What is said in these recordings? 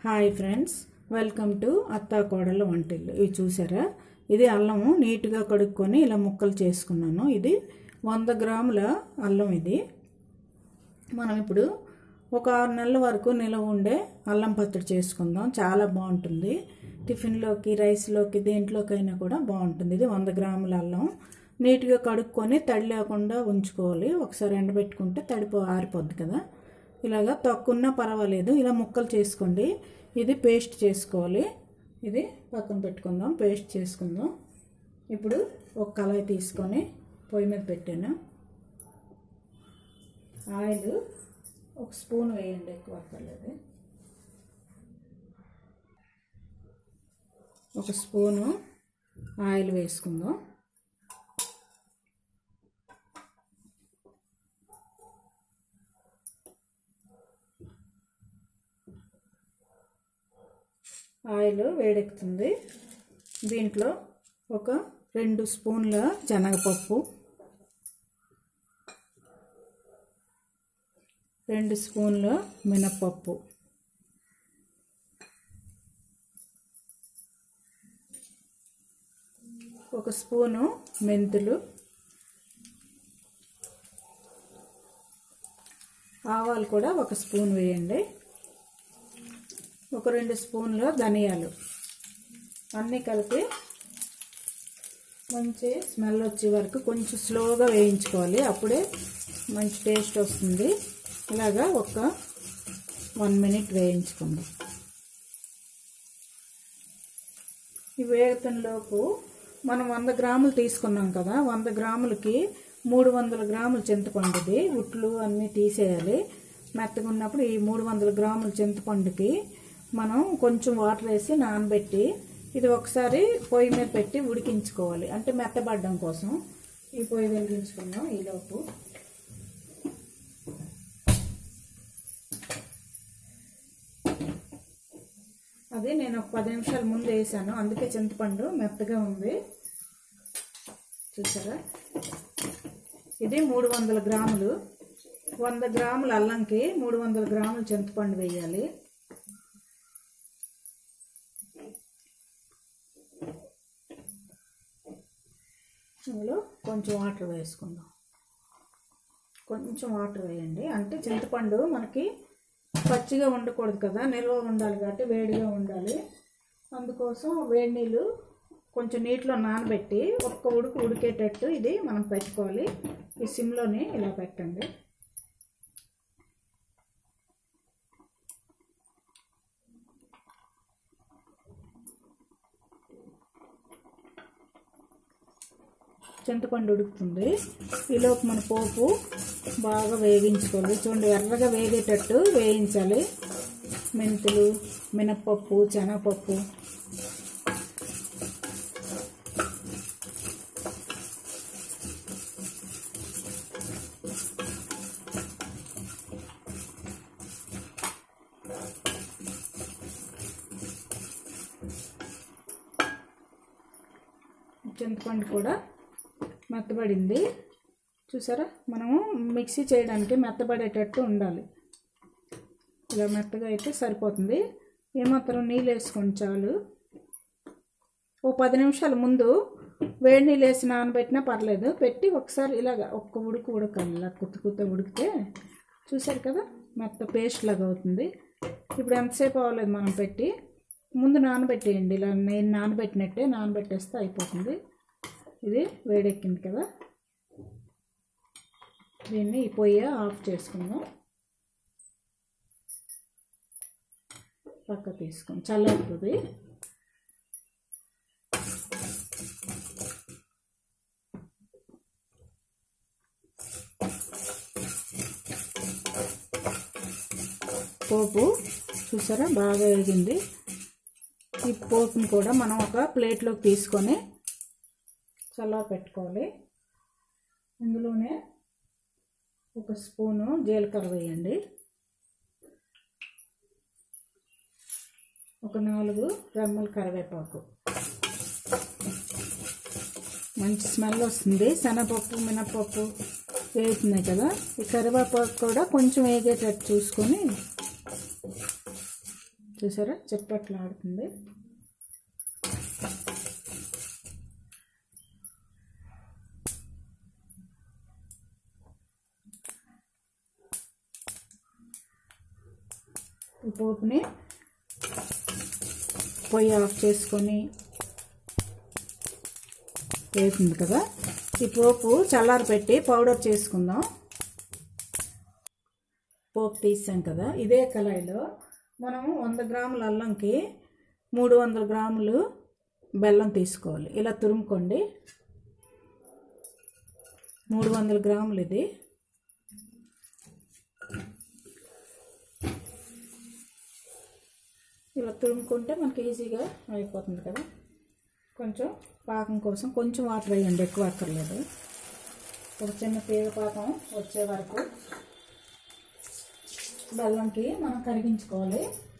hi friends welcome to అత్తా కోడల వంటిల్లు ఇవి చూసారా ఇది అల్లము నీట్గా కడుక్కొని ఇలా ముక్కలు చేసుకున్నాను ఇది వంద గ్రాముల అల్లం ఇది మనం ఇప్పుడు ఒక ఆరు నెలల వరకు నిలవ ఉండే అల్లం పచ్చడి చేసుకుందాం చాలా బాగుంటుంది టిఫిన్లోకి రైస్లోకి దేంట్లోకైనా కూడా బాగుంటుంది ఇది వంద గ్రాముల అల్లం నీట్గా కడుక్కొని తడి లేకుండా ఉంచుకోవాలి ఒకసారి ఎండబెట్టుకుంటే తడిపో ఆరిపోద్ది కదా ఇలాగా తక్కువన్నా పర్వాలేదు ఇలా ముక్కలు చేసుకోండి ఇది పేస్ట్ చేసుకోవాలి ఇది పక్కన పెట్టుకుందాం పేస్ట్ చేసుకుందాం ఇప్పుడు ఒక కళాయి తీసుకొని పొయ్యి మీద పెట్టాను ఆయిల్ ఒక స్పూన్ వేయండి ఎక్కువ అక్కర్లేదు ఒక స్పూను ఆయిల్ వేసుకుందాం ఆయిల్ వేడెక్కుతుంది దీంట్లో ఒక రెండు స్పూన్ల శనగపప్పు రెండు స్పూన్ల మినప్పప్పు ఒక స్పూను మెంతులు ఆవాలు కూడా ఒక స్పూన్ వేయండి ఒక రెండు స్పూన్లు ధనియాలు అన్నీ కలిపి మంచి స్మెల్ వచ్చే వరకు కొంచెం స్లోగా వేయించుకోవాలి అప్పుడే మంచి టేస్ట్ వస్తుంది ఇలాగా ఒక వన్ మినిట్ వేయించుకుందాం ఈ వేగతంలోపు మనం వంద గ్రాములు తీసుకున్నాం కదా వంద గ్రాములకి మూడు వందల గ్రాములు చింతపండుది ఉట్లు అన్నీ తీసేయాలి మెత్తగా ఉన్నప్పుడు ఈ మూడు వందల గ్రాముల చింతపండుకి మనం కొంచెం వాటర్ వేసి నానబెట్టి ఇది ఒకసారి పొయ్యి మీద పెట్టి ఉడికించుకోవాలి అంటే మెత్తబడడం కోసం ఈ పొయ్యి వెలిగించుకుందాం ఈలోపు అది నేను ఒక పది నిమిషాల ముందు వేసాను అందుకే చింతపండు మెత్తగా ఉంది చూసారా ఇది మూడు వందల గ్రాములు వంద గ్రాముల అల్లంకి మూడు వందల గ్రాముల చింతపండు వేయాలి ఇందులో కొంచెం వాటర్ వేసుకుందాం కొంచెం వాటర్ వేయండి అంటే చింతపండు మనకి పచ్చిగా ఉండకూడదు కదా నిల్వ ఉండాలి కాబట్టి వేడిగా ఉండాలి అందుకోసం వేడి నీళ్ళు కొంచెం నీటిలో నానబెట్టి ఒక్క ఉడుకు ఉడికేటట్టు ఇది మనం పెట్టుకోవాలి ఈ సిమ్లోనే ఇలా పెట్టండి చింతపండు ఉడుకుతుంది ఈలోపు మన పోపు బాగా వేగించుకోవాలి చూడండి ఎర్రగా వేగేటట్టు వేయించాలి మెంతులు మినప్పప్పు శనగపప్పు చింతపండు కూడా మెత్తబడింది చూసారా మనము మిక్సీ చేయడానికి మెత్తబడేటట్టు ఉండాలి ఇలా మెత్తగా అయితే సరిపోతుంది ఏమాత్రం నీళ్ళు వేసుకోండి చాలు ఓ పది నిమిషాల ముందు వేడి నీళ్ళు వేసి నానబెట్టినా పర్లేదు పెట్టి ఒకసారి ఇలాగ ఒక్క ఉడుకు ఉడకాలి ఇలా కుత్త కుత్త ఉడికితే చూసారు కదా మెత్త పేస్ట్ లాగా అవుతుంది ఇప్పుడు ఎంతసేపు అవ్వలేదు మనం పెట్టి ముందు నానబెట్టేయండి ఇలా నేను నానబెట్టినట్టే నానబెట్టేస్తే అయిపోతుంది ఇది వేడెక్కింది కదా దీన్ని ఈ పొయ్యి ఆఫ్ చేసుకుందాం పక్క తీసుకుందాం చల్లారుతుంది పోపు చూసారా బాగా వేగింది ఈ పోపుని కూడా మనం ఒక ప్లేట్లోకి తీసుకొని చల్లా పెట్టుకోవాలి ఇందులోనే ఒక స్పూను జీలకర్ర వేయండి ఒక నాలుగు రెమ్మల కరివేపాకు మంచి స్మెల్ వస్తుంది శనగపప్పు మినపప్పు వేగుతున్నాయి కదా ఈ కరివేపాకు కూడా కొంచెం వేగేటట్టు చూసుకొని చూసారా చిప్పట్లు ఆడుతుంది ఈ పోపుని పొయ్యి ఆఫ్ చేసుకొని వేసింది కదా ఈ పోపు చల్లారి పెట్టి పౌడర్ చేసుకుందాం పోపు తీసాం కదా ఇదే కళాయిలో మనము వంద గ్రాముల అల్లంకి మూడు వందల గ్రాములు బెల్లం తీసుకోవాలి ఇలా తురుముకోండి మూడు వందల గ్రాములు ఇది ఇలా తురుముకుంటే మనకి ఈజీగా అయిపోతుంది కదా కొంచెం పాకం కోసం కొంచెం వాటర్ వేయండి ఎక్కువ అక్కర్లేదు ఒక చిన్న తీగ పాకం వచ్చే వరకు బెల్లంకి మనం కరిగించుకోవాలి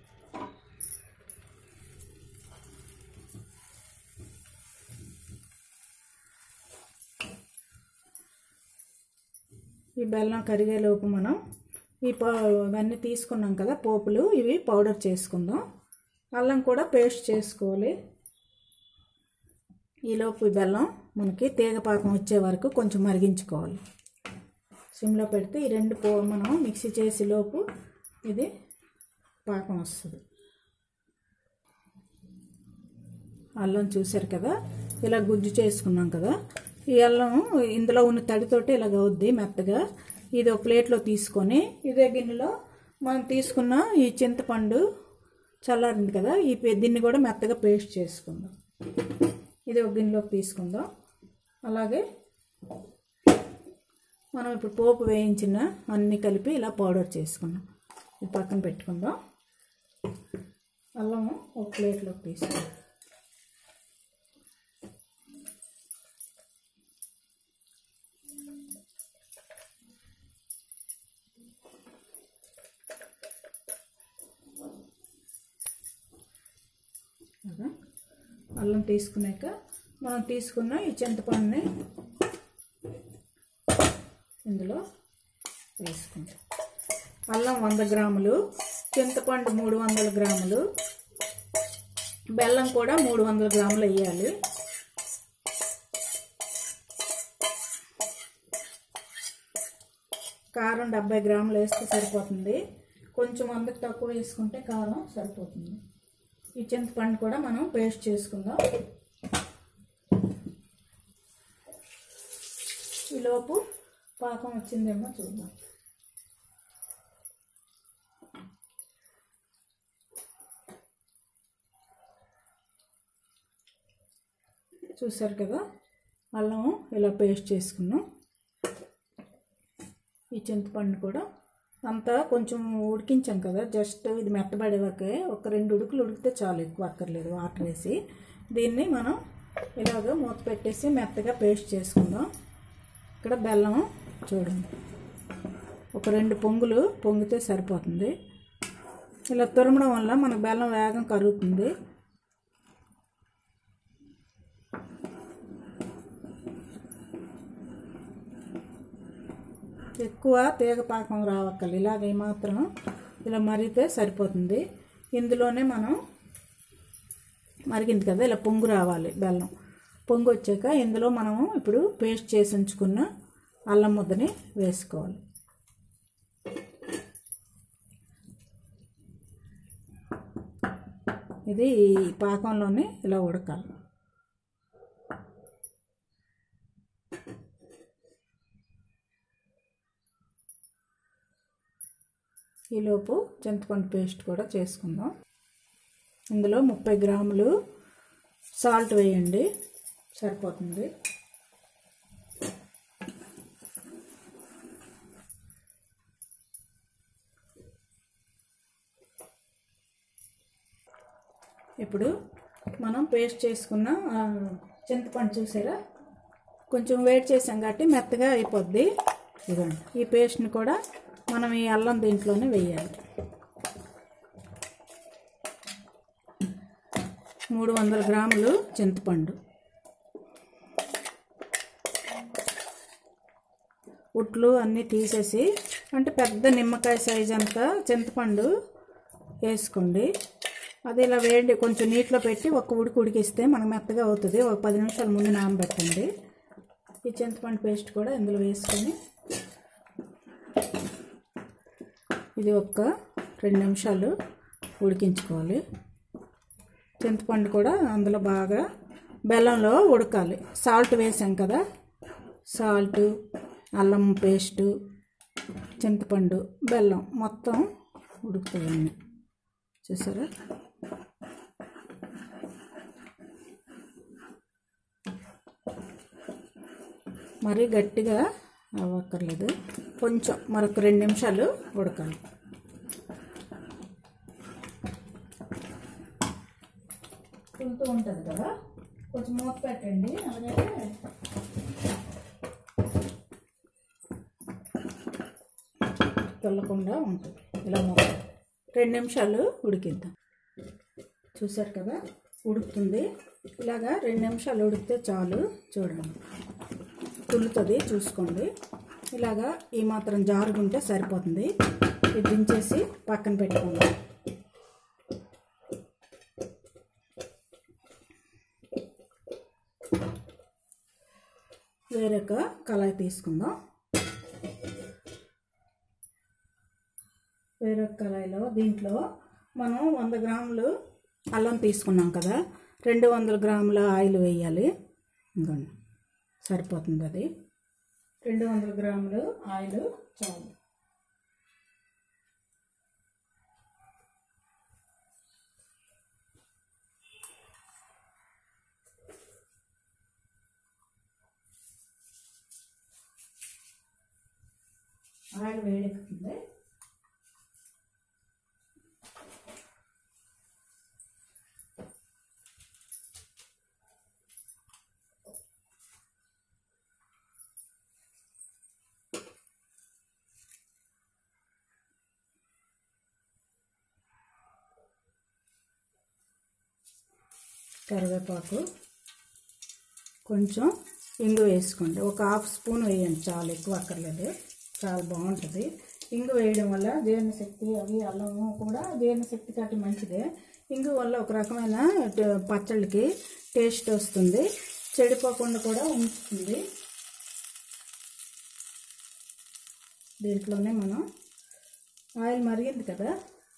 ఈ బెల్లం కరిగేలోపు మనం ఈ పో ఇవన్నీ తీసుకున్నాం కదా పోపులు ఇవి పౌడర్ చేసుకుందాం అల్లం కూడా పేస్ట్ చేసుకోవాలి ఈలోపు ఈ బెల్లం మనకి తీగ పాకం వచ్చే వరకు కొంచెం మరిగించుకోవాలి సిమ్లో పెడితే ఈ రెండు పో మనం మిక్సీ చేసే లోపు ఇది పాకం వస్తుంది అల్లం చూసారు కదా ఇలా గుజ్జు చేసుకున్నాం కదా ఈ అల్లం ఇందులో ఉన్న తడితోటి ఇలాగ అవుద్ది మెత్తగా ఇది ఒక ప్లేట్లో తీసుకొని ఇదే గిన్నెలో మనం తీసుకున్న ఈ చింతపండు చల్లారింది కదా ఈ పె- దీన్ని కూడా మెత్తగా పేస్ట్ చేసుకుందాం ఇది ఒక గిన్నెలోకి తీసుకుందాం అలాగే మనం ఇప్పుడు పోపు వేయించిన అన్నీ కలిపి ఇలా పౌడర్ చేసుకుందాం ఇది పక్కన పెట్టుకుందాం అల్లం ఒక ప్లేట్లోకి తీసుకుందాం కదా అల్లం తీసుకున్నాక మనం తీసుకున్న ఈ చింతపండుని ఇందులో వేసుకుంటాం అల్లం వంద గ్రాములు చింతపండు మూడు వందల గ్రాములు బెల్లం కూడా మూడు వందల గ్రాములు వేయాలి కారం డెబ్బై గ్రాములు వేస్తే సరిపోతుంది కొంచెం వందకు తక్కువ వేసుకుంటే కారం సరిపోతుంది ఈ చింతపండు కూడా మనం పేస్ట్ చేసుకుందాం ఈలోపు పాకం వచ్చిందేమో చూద్దాం చూసారు కదా అల్లం ఇలా పేస్ట్ చేసుకున్నాం ఈ చింతపండు కూడా అంతా కొంచెం ఉడికించాం కదా జస్ట్ ఇది మెత్తబడేవాకే ఒక రెండు ఉడుకులు ఉడికితే చాలు ఎక్కువ అక్కర్లేదు వాటర్ వేసి దీన్ని మనం ఇలాగ మూత పెట్టేసి మెత్తగా పేస్ట్ చేసుకుందాం ఇక్కడ బెల్లం చూడండి ఒక రెండు పొంగులు పొంగితే సరిపోతుంది ఇలా తురమడం వల్ల మనకు బెల్లం వేగం కరుగుతుంది ఎక్కువ తీగ పాకం రావక్కర్లేదు ఇలాగ మాత్రం ఇలా మరిగితే సరిపోతుంది ఇందులోనే మనం మరిగింది కదా ఇలా పొంగు రావాలి బెల్లం పొంగు వచ్చాక ఇందులో మనము ఇప్పుడు పేస్ట్ చేసి ఉంచుకున్న అల్లం ముద్దని వేసుకోవాలి ఇది ఈ పాకంలోనే ఇలా ఉడకాలి ఈలోపు చింతపండు పేస్ట్ కూడా చేసుకుందాం ఇందులో ముప్పై గ్రాములు సాల్ట్ వేయండి సరిపోతుంది ఇప్పుడు మనం పేస్ట్ చేసుకున్న ఆ, చింతపండు చూసారా కొంచెం వేడి చేసాం కాబట్టి మెత్తగా అయిపోద్ది ఇదిగోండి ఈ పేస్ట్ని కూడా మనం ఈ అల్లం దీంట్లోనే వేయాలి మూడు వందల గ్రాములు చింతపండు ఉట్లు అన్నీ తీసేసి అంటే పెద్ద నిమ్మకాయ సైజ్ అంత చింతపండు వేసుకోండి అది ఇలా వేడి కొంచెం నీటిలో పెట్టి ఒక ఉడికి ఉడికిస్తే మనకు మెత్తగా అవుతుంది ఒక పది నిమిషాల ముందు నానబెట్టండి ఈ చింతపండు పేస్ట్ కూడా ఇందులో వేసుకొని ఇది ఒక రెండు నిమిషాలు ఉడికించుకోవాలి చింతపండు కూడా అందులో బాగా బెల్లంలో ఉడకాలి సాల్ట్ వేసాం కదా సాల్ట్ అల్లం పేస్టు చింతపండు బెల్లం మొత్తం ఉడుకుతాయండి చూసారా మరీ గట్టిగా అవ్వక్కర్లేదు కొంచెం మరొక రెండు నిమిషాలు ఉడకాలి తుంతూ ఉంటుంది కదా కొంచెం మూత పెట్టండి అలాగే తెల్లకుండా ఉంటుంది ఇలా మూత రెండు నిమిషాలు ఉడికిద్దాం చూసారు కదా ఉడుకుతుంది ఇలాగా రెండు నిమిషాలు ఉడికితే చాలు చూడండి తుల్లుతుంది చూసుకోండి ఇలాగా ఈ మాత్రం జారుగుంటే సరిపోతుంది ఇది దించేసి పక్కన పెట్టుకుందాం వేరొక కళాయి తీసుకుందాం వేరొక కళాయిలో దీంట్లో మనం వంద గ్రాములు అల్లం తీసుకున్నాం కదా రెండు వందల గ్రాముల ఆయిల్ వేయాలి ఇంకోండి సరిపోతుంది అది రెండు వందల గ్రాములు ఆయిల్ చాలు ఆయిల్ వేడెక్కుతుంది కరివేపాకు కొంచెం ఇంగు వేసుకోండి ఒక హాఫ్ స్పూన్ వేయండి చాలా ఎక్కువ అక్కర్లేదు చాలా బాగుంటుంది ఇంగు వేయడం వల్ల జీర్ణశక్తి అవి అల్లము కూడా జీర్ణశక్తి కట్టి మంచిదే ఇంగు వల్ల ఒక రకమైన ట- పచ్చళ్ళకి టేస్ట్ వస్తుంది చెడిపోకుండా కూడా ఉంచుతుంది దీంట్లోనే మనం ఆయిల్ మరిగింది కదా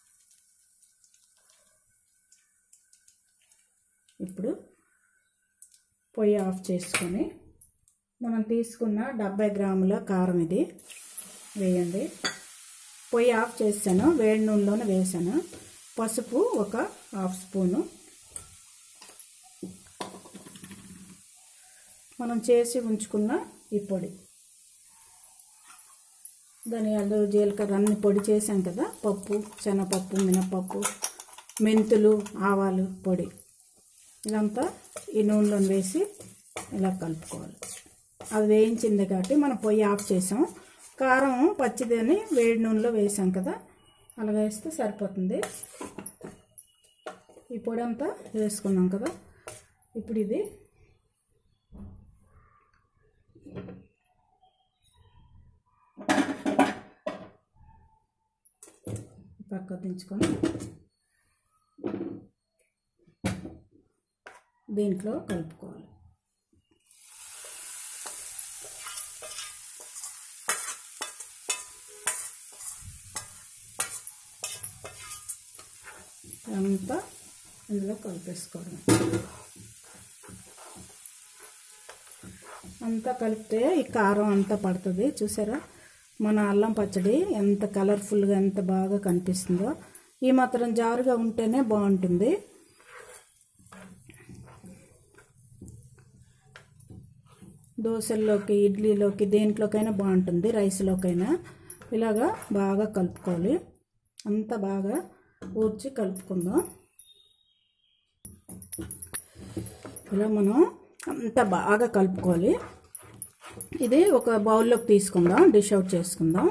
ఇప్పుడు పొయ్యి ఆఫ్ చేసుకొని మనం తీసుకున్న డెబ్బై గ్రాముల కారం ఇది వేయండి పొయ్యి ఆఫ్ చేశాను వేడి నూనెలోనే వేసాను పసుపు ఒక హాఫ్ స్పూను మనం చేసి ఉంచుకున్న ఈ పొడి ధనియాలు జీలకర్ర అన్ని పొడి చేసాం కదా పప్పు శనగపప్పు మినపప్పు మెంతులు ఆవాలు పొడి ఇదంతా ఈ నూనెలో వేసి ఇలా కలుపుకోవాలి అది వేయించింది కాబట్టి మనం పొయ్యి ఆఫ్ చేసాం కారం పచ్చిదని వేడి నూనెలో వేసాం కదా అలా వేస్తే సరిపోతుంది ఈ పొడి అంతా వేసుకున్నాం కదా ఇప్పుడు ఇది పక్క దించుకొని దీంట్లో కలుపుకోవాలి అంతా ఇందులో కలిపేసుకోవడం అంతా కలిపితే ఈ కారం అంతా పడుతుంది చూసారా మన అల్లం పచ్చడి ఎంత కలర్ఫుల్గా ఎంత బాగా కనిపిస్తుందో ఈ మాత్రం జారుగా ఉంటేనే బాగుంటుంది దోశల్లోకి ఇడ్లీలోకి దేంట్లోకైనా బాగుంటుంది రైస్లోకైనా ఇలాగా బాగా కలుపుకోవాలి అంతా బాగా ఊడ్చి కలుపుకుందాం ఇలా మనం అంతా బాగా కలుపుకోవాలి ఇది ఒక బౌల్లోకి తీసుకుందాం డిష్ అవుట్ చేసుకుందాం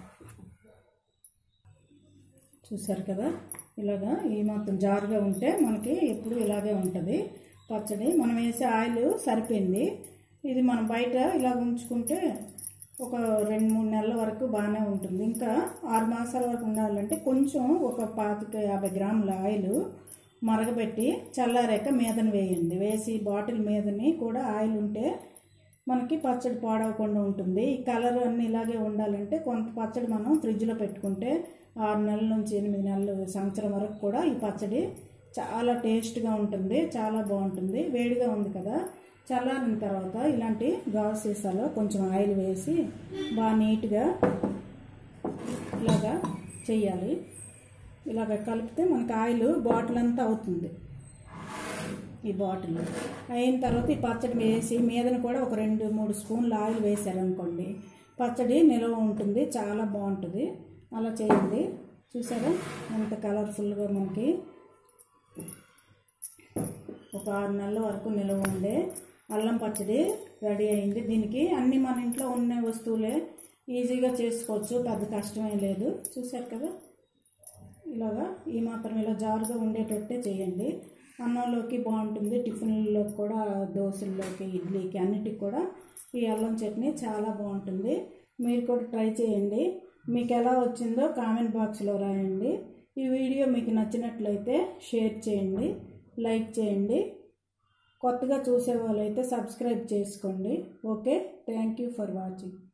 చూసారు కదా ఇలాగా ఈ మాత్రం జారుగా ఉంటే మనకి ఎప్పుడు ఇలాగే ఉంటుంది పచ్చడి మనం వేసే ఆయిల్ సరిపోయింది ఇది మనం బయట ఇలా ఉంచుకుంటే ఒక రెండు మూడు నెలల వరకు బాగానే ఉంటుంది ఇంకా ఆరు మాసాల వరకు ఉండాలంటే కొంచెం ఒక పాతిక యాభై గ్రాముల ఆయిల్ మరగబెట్టి చల్లారాక మీదన వేయండి వేసి బాటిల్ మీదని కూడా ఆయిల్ ఉంటే మనకి పచ్చడి పాడవకుండా ఉంటుంది ఈ కలర్ అన్నీ ఇలాగే ఉండాలంటే కొంత పచ్చడి మనం ఫ్రిడ్జ్లో పెట్టుకుంటే ఆరు నెలల నుంచి ఎనిమిది నెలలు సంవత్సరం వరకు కూడా ఈ పచ్చడి చాలా టేస్ట్గా ఉంటుంది చాలా బాగుంటుంది వేడిగా ఉంది కదా చల్లారిన తర్వాత ఇలాంటి గాజు సీసాలో కొంచెం ఆయిల్ వేసి బాగా నీట్గా ఇలాగా చెయ్యాలి ఇలాగ కలిపితే మనకి ఆయిల్ బాటిల్ అంతా అవుతుంది ఈ బాటిల్ అయిన తర్వాత ఈ పచ్చడి వేసి మీదన కూడా ఒక రెండు మూడు స్పూన్లు ఆయిల్ వేసారనుకోండి పచ్చడి నిల్వ ఉంటుంది చాలా బాగుంటుంది అలా చేయండి చూసారా ఎంత కలర్ఫుల్గా మనకి ఒక ఆరు నెలల వరకు నిల్వ ఉండే అల్లం పచ్చడి రెడీ అయింది దీనికి అన్ని మన ఇంట్లో ఉన్న వస్తువులే ఈజీగా చేసుకోవచ్చు పెద్ద కష్టమే లేదు చూసారు కదా ఇలాగా ఈ మాత్రం ఇలా జారుగా ఉండేటట్టే చేయండి అన్నంలోకి బాగుంటుంది టిఫిన్లోకి కూడా దోశల్లోకి ఇడ్లీకి అన్నిటికి కూడా ఈ అల్లం చట్నీ చాలా బాగుంటుంది మీరు కూడా ట్రై చేయండి మీకు ఎలా వచ్చిందో కామెంట్ బాక్స్లో రాయండి ఈ వీడియో మీకు నచ్చినట్లయితే షేర్ చేయండి లైక్ చేయండి కొత్తగా చూసే వాళ్ళైతే సబ్స్క్రైబ్ చేసుకోండి okay thank you for watching